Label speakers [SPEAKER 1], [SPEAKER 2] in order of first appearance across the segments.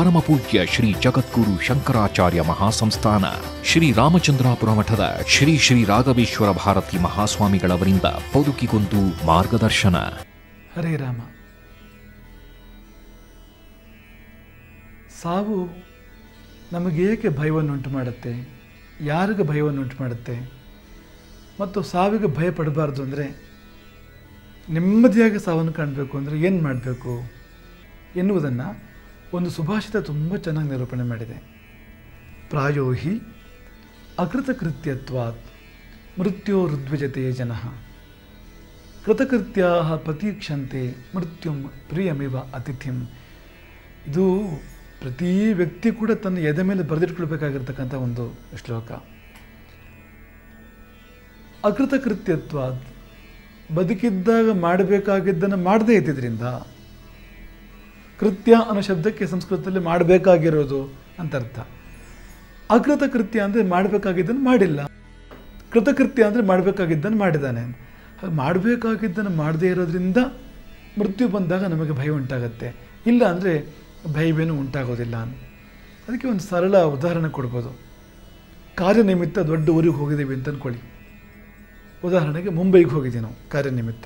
[SPEAKER 1] ಪರಮಪೂಜ್ಯ ಶ್ರೀ ಜಗದ್ಗುರು ಶಂಕರಾಚಾರ್ಯ ಮಹಾಸಂಸ್ಥಾನ ಶ್ರೀ ರಾಮಚಂದ್ರಾಪುರ ಮಠದ ಶ್ರೀ ಶ್ರೀ ರಾಘವೇಶ್ವರ ಭಾರತಿ ಮಹಾಸ್ವಾಮಿಗಳವರಿಂದ ಬದುಕಿಗೊಂದು ಮಾರ್ಗದರ್ಶನ
[SPEAKER 2] ಹರೇ ರಾಮ ಸಾವು ನಮಗೇಕೆ ಭಯವನ್ನುಂಟು ಮಾಡುತ್ತೆ ಯಾರಿಗೆ ಭಯವನ್ನುಂಟು ಮಾಡುತ್ತೆ ಮತ್ತು ಸಾವಿಗೆ ಭಯ ಪಡಬಾರ್ದು ಅಂದರೆ ನೆಮ್ಮದಿಯಾಗಿ ಸಾವನ್ನು ಕಾಣಬೇಕು ಅಂದರೆ ಏನು ಮಾಡಬೇಕು ಎನ್ನುವುದನ್ನು ಒಂದು ಸುಭಾಷಿತ ತುಂಬ ಚೆನ್ನಾಗಿ ನಿರೂಪಣೆ ಮಾಡಿದೆ ಪ್ರಾಯೋಹಿ ಅಕೃತಕೃತ್ಯತ್ವಾತ್ ಮೃತ್ಯೋ ಋದ್ವಿಜತೆ ಜನಃ ಕೃತಕೃತ್ಯ ಪ್ರತೀಕ್ಷಂತೆ ಮೃತ್ಯುಂ ಪ್ರಿಯಮಿವ ಅತಿಥಿಂ ಇದು ಪ್ರತಿ ವ್ಯಕ್ತಿ ಕೂಡ ತನ್ನ ಎದೆ ಮೇಲೆ ಬರೆದಿಟ್ಕೊಳ್ಬೇಕಾಗಿರ್ತಕ್ಕಂಥ ಒಂದು ಶ್ಲೋಕ ಅಕೃತಕೃತ್ಯತ್ವ ಬದುಕಿದ್ದಾಗ ಮಾಡಬೇಕಾಗಿದ್ದನ್ನು ಮಾಡದೇ ಇದ್ದಿದ್ದರಿಂದ ಕೃತ್ಯ ಅನ್ನೋ ಶಬ್ದಕ್ಕೆ ಸಂಸ್ಕೃತದಲ್ಲಿ ಮಾಡಬೇಕಾಗಿರೋದು ಅಂತ ಅರ್ಥ ಅಕೃತ ಕೃತ್ಯ ಅಂದರೆ ಮಾಡಬೇಕಾಗಿದ್ದನ್ನು ಮಾಡಿಲ್ಲ ಕೃತಕೃತ್ಯ ಅಂದರೆ ಮಾಡಬೇಕಾಗಿದ್ದನ್ನು ಮಾಡಿದ್ದಾನೆ ಹಾಗೆ ಮಾಡಬೇಕಾಗಿದ್ದನ್ನು ಮಾಡದೇ ಇರೋದ್ರಿಂದ ಮೃತ್ಯು ಬಂದಾಗ ನಮಗೆ ಭಯ ಉಂಟಾಗತ್ತೆ ಇಲ್ಲ ಅಂದರೆ ಭಯವೇನು ಉಂಟಾಗೋದಿಲ್ಲ ಅದಕ್ಕೆ ಒಂದು ಸರಳ ಉದಾಹರಣೆ ಕೊಡ್ಬೋದು ಕಾರ್ಯನಿಮಿತ್ತ ದೊಡ್ಡ ಊರಿಗೆ ಹೋಗಿದ್ದೀವಿ ಅಂತ ಅಂದ್ಕೊಳ್ಳಿ ಉದಾಹರಣೆಗೆ ಮುಂಬೈಗೆ ಹೋಗಿದ್ದೀವಿ ನಾವು ಕಾರ್ಯನಿಮಿತ್ತ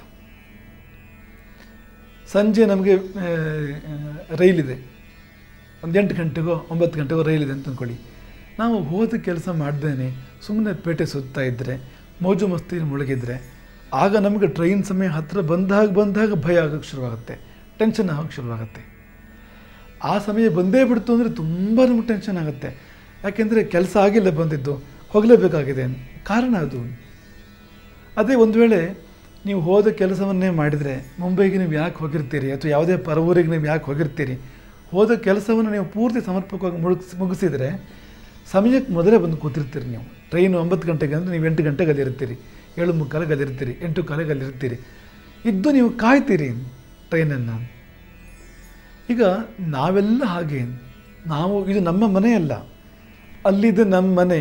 [SPEAKER 2] ಸಂಜೆ ನಮಗೆ ಆ, ರೈಲಿದೆ ಒಂದು ಎಂಟು ಗಂಟೆಗೋ ಒಂಬತ್ತು ಗಂಟೆಗೋ ರೈಲಿದೆ ಅಂತ ಅಂದ್ಕೊಳ್ಳಿ ನಾವು ಹೋದ ಕೆಲಸ ಮಾಡ್ದೇನೆ ಸುಮ್ಮನೆ ಪೇಟೆ ಸುತ್ತಾ ಇದ್ದರೆ ಮೋಜು ಮಸ್ತಿ ಮುಳುಗಿದ್ರೆ ಆಗ ನಮಗೆ ಟ್ರೈನ್ ಸಮಯ ಹತ್ತಿರ ಬಂದಾಗ ಬಂದಾಗ ಭಯ ಆಗೋಕ್ಕೆ ಶುರುವಾಗುತ್ತೆ ಟೆನ್ಷನ್ ಆಗೋಕ್ಕೆ ಶುರುವಾಗುತ್ತೆ ಆ ಸಮಯ ಬಂದೇ ಬಿಡ್ತು ಅಂದರೆ ತುಂಬ ನಮಗೆ ಟೆನ್ಷನ್ ಆಗುತ್ತೆ ಯಾಕೆಂದರೆ ಕೆಲಸ ಆಗಿಲ್ಲ ಬಂದಿದ್ದು ಹೋಗಲೇಬೇಕಾಗಿದೆ ಕಾರಣ ಅದು ಅದೇ ಒಂದು ವೇಳೆ ನೀವು ಹೋದ ಕೆಲಸವನ್ನೇ ಮಾಡಿದರೆ ಮುಂಬೈಗೆ ನೀವು ಯಾಕೆ ಹೋಗಿರ್ತೀರಿ ಅಥವಾ ಯಾವುದೇ ಪರವೂರಿಗೆ ನೀವು ಯಾಕೆ ಹೋಗಿರ್ತೀರಿ ಹೋದ ಕೆಲಸವನ್ನು ನೀವು ಪೂರ್ತಿ ಸಮರ್ಪಕವಾಗಿ ಮುಗಿಸ್ ಮುಗಿಸಿದರೆ ಸಮಯಕ್ಕೆ ಮೊದಲೇ ಬಂದು ಕೂತಿರ್ತೀರಿ ನೀವು ಟ್ರೈನ್ ಒಂಬತ್ತು ಗಂಟೆಗೆ ಅಂದರೆ ನೀವು ಎಂಟು ಗಂಟೆಗೆ ಅಲ್ಲಿರ್ತೀರಿ ಏಳು ಮುಕ್ಕಾಲಿಗೆ ಅಲ್ಲಿರ್ತೀರಿ ಎಂಟು ಕಾಲಿಗೆ ಅಲ್ಲಿರ್ತೀರಿ ಇದ್ದು ನೀವು ಕಾಯ್ತೀರಿ ಟ್ರೈನನ್ನು ಈಗ ನಾವೆಲ್ಲ ಹಾಗೆ ನಾವು ಇದು ನಮ್ಮ ಮನೆಯಲ್ಲ ಅಲ್ಲಿದೆ ನಮ್ಮ ಮನೆ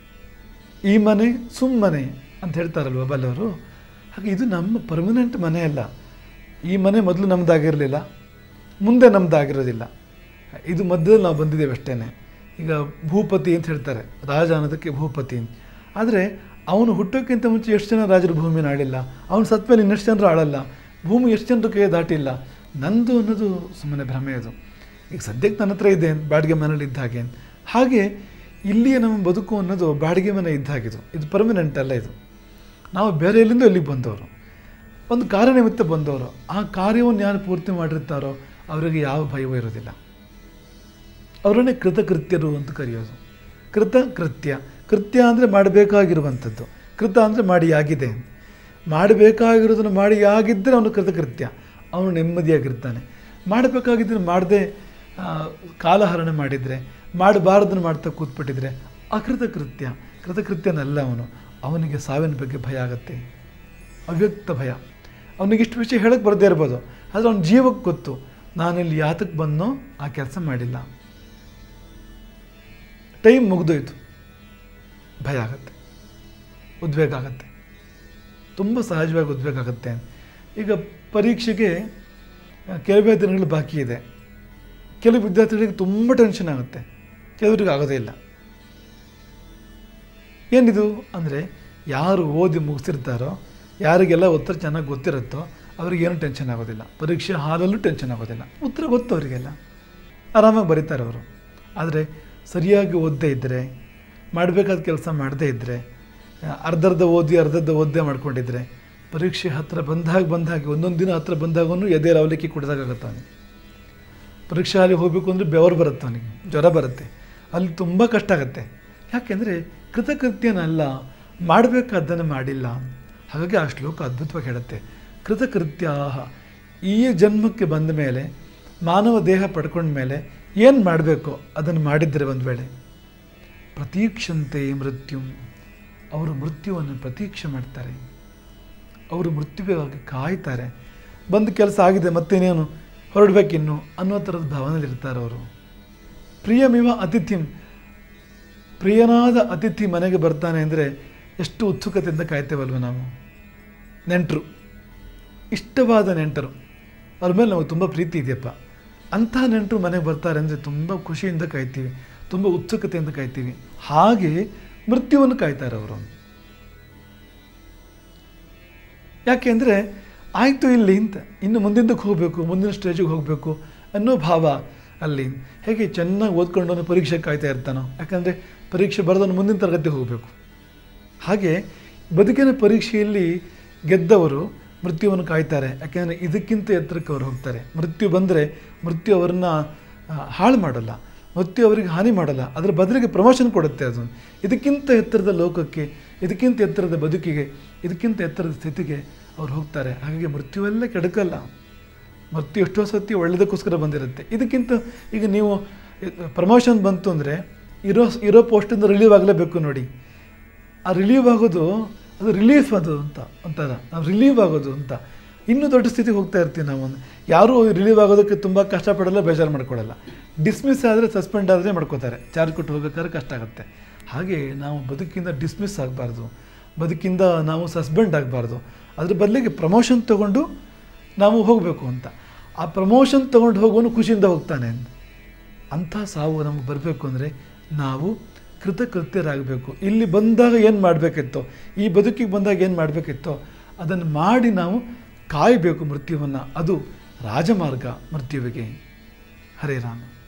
[SPEAKER 2] ಈ ಮನೆ ಸುಮ್ಮನೆ ಅಂತ ಹೇಳ್ತಾರಲ್ವ ಬಲ್ಲವರು ಹಾಗೆ ಇದು ನಮ್ಮ ಪರ್ಮನೆಂಟ್ ಮನೆ ಅಲ್ಲ ಈ ಮನೆ ಮೊದಲು ನಮ್ಮದಾಗಿರಲಿಲ್ಲ ಮುಂದೆ ನಮ್ಮದಾಗಿರೋದಿಲ್ಲ ಇದು ಮಧ್ಯದಲ್ಲಿ ನಾವು ಬಂದಿದ್ದೇವೆ ಅಷ್ಟೇ ಈಗ ಭೂಪತಿ ಅಂತ ಹೇಳ್ತಾರೆ ರಾಜ ಅನ್ನೋದಕ್ಕೆ ಭೂಪತಿ ಆದರೆ ಅವನು ಹುಟ್ಟೋಕ್ಕಿಂತ ಮುಂಚೆ ಎಷ್ಟು ಜನ ರಾಜರು ಭೂಮಿನ ಆಳಿಲ್ಲ ಅವನು ಸತ್ಮೇಲೆ ಇನ್ನೆಷ್ಟು ಜನರು ಆಳಲ್ಲ ಭೂಮಿ ಎಷ್ಟು ಜನರ ಕೈ ದಾಟಿಲ್ಲ ನಂದು ಅನ್ನೋದು ಸುಮ್ಮನೆ ಭ್ರಮೆ ಅದು ಈಗ ಸದ್ಯಕ್ಕೆ ನನ್ನ ಹತ್ರ ಇದೆ ಬಾಡಿಗೆ ಮನೇಲಿ ಇದ್ದ ಹಾಗೆ ಹಾಗೆ ಇಲ್ಲಿಯೇ ನಮ್ಮ ಬದುಕು ಅನ್ನೋದು ಬಾಡಿಗೆ ಮನೆ ಇದ್ದ ಹಾಗಿದು ಇದು ಪರ್ಮನೆಂಟ್ ಅಲ್ಲ ಇದು ನಾವು ಬೇರೆ ಎಲ್ಲಿಂದ ಇಲ್ಲಿಗೆ ಬಂದವರು ಒಂದು ಕಾರ್ಯನಿಮಿತ್ತ ಬಂದವರು ಆ ಕಾರ್ಯವನ್ನು ಯಾರು ಪೂರ್ತಿ ಮಾಡಿರ್ತಾರೋ ಅವರಿಗೆ ಯಾವ ಭಯವೂ ಇರೋದಿಲ್ಲ ಅವರನ್ನೇ ಕೃತಕೃತ್ಯರು ಅಂತ ಕರೆಯೋದು ಕೃತ ಕೃತ್ಯ ಕೃತ್ಯ ಅಂದರೆ ಮಾಡಬೇಕಾಗಿರುವಂಥದ್ದು ಕೃತ ಅಂದರೆ ಮಾಡಿ ಆಗಿದೆ ಮಾಡಬೇಕಾಗಿರೋದನ್ನು ಮಾಡಿ ಆಗಿದ್ದರೆ ಅವನು ಕೃತಕೃತ್ಯ ಅವನು ನೆಮ್ಮದಿಯಾಗಿರ್ತಾನೆ ಮಾಡಬೇಕಾಗಿದ್ದನ್ನು ಮಾಡದೆ ಕಾಲಹರಣ ಮಾಡಿದರೆ ಮಾಡಬಾರ್ದನ್ನು ಮಾಡ್ತಾ ಕೂತ್ಬಿಟ್ಟಿದ್ರೆ ಅಕೃತ ಕೃತ್ಯ ಕೃತಕೃತ್ಯನಲ್ಲ ಅವನು ಅವನಿಗೆ ಸಾವಿನ ಬಗ್ಗೆ ಭಯ ಆಗುತ್ತೆ ಅವ್ಯಕ್ತ ಭಯ ಅವನಿಗೆ ಇಷ್ಟು ವಿಷಯ ಹೇಳಕ್ಕೆ ಬರದೇ ಇರ್ಬೋದು ಆದರೆ ಅವನ ಜೀವಕ್ಕೆ ಗೊತ್ತು ನಾನಿಲ್ಲಿ ಯಾತಕ್ಕೆ ಬಂದನೋ ಆ ಕೆಲಸ ಮಾಡಿಲ್ಲ ಟೈಮ್ ಮುಗಿದೋಯ್ತು ಭಯ ಆಗುತ್ತೆ ಉದ್ವೇಗ ಆಗುತ್ತೆ ತುಂಬ ಸಹಜವಾಗಿ ಉದ್ವೇಗ ಆಗುತ್ತೆ ಈಗ ಪರೀಕ್ಷೆಗೆ ಆ, ಕೆಲವೇ ದಿನಗಳು ಬಾಕಿ ಇದೆ ಕೆಲವು ವಿದ್ಯಾರ್ಥಿಗಳಿಗೆ ತುಂಬ ಟೆನ್ಷನ್ ಆಗುತ್ತೆ ಕೆಲವರಿಗೆ ಆಗೋದೇ ಇಲ್ಲ ಏನಿದು ಅಂದರೆ ಯಾರು ಓದಿ ಮುಗಿಸಿರ್ತಾರೋ ಯಾರಿಗೆಲ್ಲ ಉತ್ತರ ಚೆನ್ನಾಗಿ ಗೊತ್ತಿರುತ್ತೋ ಅವ್ರಿಗೇನು ಟೆನ್ಷನ್ ಆಗೋದಿಲ್ಲ ಪರೀಕ್ಷೆ ಹಾಲಲ್ಲೂ ಟೆನ್ಷನ್ ಆಗೋದಿಲ್ಲ ಉತ್ತರ ಗೊತ್ತು ಅವರಿಗೆಲ್ಲ ಆರಾಮಾಗಿ ಬರೀತಾರೆ ಅವರು ಆದರೆ ಸರಿಯಾಗಿ ಓದದೇ ಇದ್ದರೆ ಮಾಡಬೇಕಾದ ಕೆಲಸ ಮಾಡದೇ ಇದ್ದರೆ ಅರ್ಧರ್ಧ ಓದಿ ಅರ್ಧರ್ಧ ಓದ್ದೇ ಮಾಡ್ಕೊಂಡಿದ್ರೆ ಪರೀಕ್ಷೆ ಹತ್ತಿರ ಬಂದಾಗ ಬಂದಾಗ ಒಂದೊಂದು ದಿನ ಹತ್ತಿರ ಬಂದಾಗೂ ಎದೆ ಅವಲಕ್ಕಿ ಕುಡ್ದಾಗತ್ತೆ ಅವನಿಗೆ ಪರೀಕ್ಷೆ ಅಲ್ಲಿ ಹೋಗಬೇಕು ಅಂದರೆ ಬೆವರು ಬರುತ್ತೆ ಅವನಿಗೆ ಜ್ವರ ಬರುತ್ತೆ ಅಲ್ಲಿ ತುಂಬ ಕಷ್ಟ ಆಗುತ್ತೆ ಯಾಕೆಂದರೆ ಕೃತಕೃತ್ಯನಲ್ಲ ಮಾಡಬೇಕಾದ್ದನ್ನು ಮಾಡಿಲ್ಲ ಹಾಗಾಗಿ ಆ ಶ್ಲೋಕ ಅದ್ಭುತವಾಗಿ ಹೇಳುತ್ತೆ ಕೃತಕೃತ್ಯ ಈ ಜನ್ಮಕ್ಕೆ ಬಂದ ಮೇಲೆ ಮಾನವ ದೇಹ ಪಡ್ಕೊಂಡ ಮೇಲೆ ಏನು ಮಾಡಬೇಕು ಅದನ್ನು ಮಾಡಿದ್ದರೆ ಒಂದು ವೇಳೆ ಪ್ರತೀಕ್ಷಂತೆ ಮೃತ್ಯು ಅವರು ಮೃತ್ಯುವನ್ನು ಪ್ರತೀಕ್ಷೆ ಮಾಡ್ತಾರೆ ಅವರು ಮೃತ್ಯುವಿಗಾಗಿ ಕಾಯ್ತಾರೆ ಬಂದ ಕೆಲಸ ಆಗಿದೆ ಮತ್ತೇನೇನು ಹೊರಡ್ಬೇಕಿನ್ನು ಅನ್ನೋ ಥರದ ಭಾವನೆಯಲ್ಲಿರ್ತಾರೆ ಅವರು ಪ್ರಿಯಮಿವ ಅತಿಥಿಂ ಪ್ರಿಯನಾದ ಅತಿಥಿ ಮನೆಗೆ ಬರ್ತಾನೆ ಅಂದರೆ ಎಷ್ಟು ಉತ್ಸುಕತೆಯಿಂದ ಕಾಯ್ತೇವಲ್ವ ನಾವು ನೆಂಟರು ಇಷ್ಟವಾದ ನೆಂಟರು ಅವ್ರ ಮೇಲೆ ನಾವು ತುಂಬ ಪ್ರೀತಿ ಇದೆಯಪ್ಪ ಅಂಥ ನೆಂಟರು ಮನೆಗೆ ಬರ್ತಾರೆ ಅಂದರೆ ತುಂಬ ಖುಷಿಯಿಂದ ಕಾಯ್ತೀವಿ ತುಂಬ ಉತ್ಸುಕತೆಯಿಂದ ಕಾಯ್ತೀವಿ ಹಾಗೆ ಮೃತ್ಯುವನ್ನು ಕಾಯ್ತಾರೆ ಅವರು ಯಾಕೆಂದರೆ ಆಯಿತು ಇಲ್ಲಿ ಅಂತ ಇನ್ನು ಮುಂದಿಂದಕ್ಕೆ ಹೋಗಬೇಕು ಮುಂದಿನ ಸ್ಟೇಜಿಗೆ ಹೋಗಬೇಕು ಅನ್ನೋ ಭಾವ ಅಲ್ಲಿ ಹೇಗೆ ಚೆನ್ನಾಗಿ ಓದ್ಕೊಂಡು ಪರೀಕ್ಷೆ ಕಾಯ್ತಾ ಇರ್ತಾನೋ ಯಾಕಂದರೆ ಪರೀಕ್ಷೆ ಬರೆದವನು ಮುಂದಿನ ತರಗತಿ ಹೋಗಬೇಕು ಹಾಗೆ ಬದುಕಿನ ಪರೀಕ್ಷೆಯಲ್ಲಿ ಗೆದ್ದವರು ಮೃತ್ಯುವನ್ನು ಕಾಯ್ತಾರೆ ಯಾಕೆಂದರೆ ಇದಕ್ಕಿಂತ ಎತ್ತರಕ್ಕೆ ಅವರು ಹೋಗ್ತಾರೆ ಮೃತ್ಯು ಬಂದರೆ ಮೃತ್ಯು ಅವರನ್ನ ಆ, ಹಾಳು ಮಾಡಲ್ಲ ಮೃತ್ಯು ಅವರಿಗೆ ಹಾನಿ ಮಾಡಲ್ಲ ಅದರ ಬದಲಿಗೆ ಪ್ರಮೋಷನ್ ಕೊಡುತ್ತೆ ಅದು ಇದಕ್ಕಿಂತ ಎತ್ತರದ ಲೋಕಕ್ಕೆ ಇದಕ್ಕಿಂತ ಎತ್ತರದ ಬದುಕಿಗೆ ಇದಕ್ಕಿಂತ ಎತ್ತರದ ಸ್ಥಿತಿಗೆ ಅವ್ರು ಹೋಗ್ತಾರೆ ಹಾಗಾಗಿ ಮೃತ್ಯುವೆಲ್ಲ ಕೆಡಕಲ್ಲ ಮೃತ್ಯು ಎಷ್ಟೋ ಸತಿ ಒಳ್ಳೆಯದಕ್ಕೋಸ್ಕರ ಬಂದಿರುತ್ತೆ ಇದಕ್ಕಿಂತ ಈಗ ನೀವು ಪ್ರಮೋಷನ್ ಬಂತು ಅಂದರೆ ಇರೋ ಇರೋ ಪೋಸ್ಟಿಂದ ರಿಲೀವ್ ಆಗಲೇಬೇಕು ನೋಡಿ ಆ ರಿಲೀವ್ ಆಗೋದು ಅದು ರಿಲೀಫ್ ಅದು ಅಂತ ಅಂತಾರ ನಾವು ರಿಲೀವ್ ಆಗೋದು ಅಂತ ಇನ್ನೂ ದೊಡ್ಡ ಸ್ಥಿತಿಗೆ ಹೋಗ್ತಾ ಇರ್ತೀವಿ ನಾವು ಯಾರೂ ರಿಲೀವ್ ಆಗೋದಕ್ಕೆ ತುಂಬ ಕಷ್ಟಪಡಲ್ಲ ಬೇಜಾರು ಮಾಡ್ಕೊಳ್ಳಲ್ಲ ಡಿಸ್ಮಿಸ್ ಆದರೆ ಸಸ್ಪೆಂಡ್ ಆದರೆ ಮಾಡ್ಕೋತಾರೆ ಚಾರ್ಜ್ ಕೊಟ್ಟು ಹೋಗ್ಬೇಕಾದ್ರೆ ಕಷ್ಟ ಆಗುತ್ತೆ ಹಾಗೆ ನಾವು ಬದುಕಿಂದ ಡಿಸ್ಮಿಸ್ ಆಗಬಾರ್ದು ಬದುಕಿಂದ ನಾವು ಸಸ್ಪೆಂಡ್ ಆಗಬಾರ್ದು ಅದ್ರ ಬದಲಿಗೆ ಪ್ರಮೋಷನ್ ತೊಗೊಂಡು ನಾವು ಹೋಗಬೇಕು ಅಂತ ಆ ಪ್ರಮೋಷನ್ ತೊಗೊಂಡು ಹೋಗೋನು ಖುಷಿಯಿಂದ ಹೋಗ್ತಾನೆ ಅಂತ ಅಂಥ ಸಾವು ನಮಗೆ ಬರಬೇಕು ಅಂದರೆ ನಾವು ಕೃತಕೃತ್ಯರಾಗಬೇಕು ಇಲ್ಲಿ ಬಂದಾಗ ಏನು ಮಾಡಬೇಕಿತ್ತೋ ಈ ಬದುಕಿಗೆ ಬಂದಾಗ ಏನು ಮಾಡಬೇಕಿತ್ತೋ ಅದನ್ನು ಮಾಡಿ ನಾವು ಕಾಯಬೇಕು ಮೃತ್ಯುವನ್ನು ಅದು ರಾಜಮಾರ್ಗ ಮೃತ್ಯುವಿಗೆ ಹರೇ ರಾಮ